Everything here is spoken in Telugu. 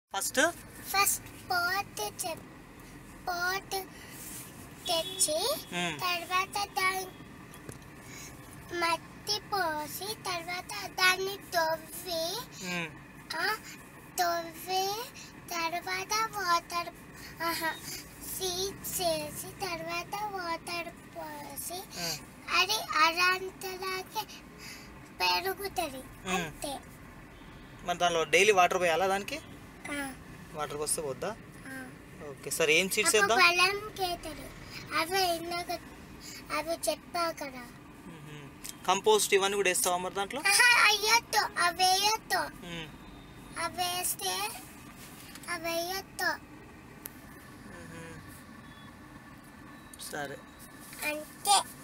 ఫస్ట్ ఫస్ట్ పాట్ చెప్ పాట్ తెచ్చి మ్మ్. తర్వాత దాని మట్టి పోసి తర్వాత దాన్ని తవ్వి ఆ, తవ్వి తర్వాత వాటర్ సీడ్స్ వేసి తర్వాత వాటర్ పోసి అది అరంతలాగే పెరుగుతుంది మ్మ్. అంతే మరి దానిలో డైలీ వాటర్ పోయాలా దానికి ఆ, వాటర్ పోస్తే పోద్దా ఆ. ఓకే సరే ఏం సీడ్స్ అప్పుడు వేద్దాం బలం కేతడు అవి ఇందాక అవి చెప్పా కదా కంపోస్ట్ ఇవన్నీ కూడా వేస్తావా మరి దాంట్లో ఆహా, అయ్యొద్దు అవి వేయొద్దు మ్మ్. అవి వేస్తే అవి వేయొద్దు సరే అంతే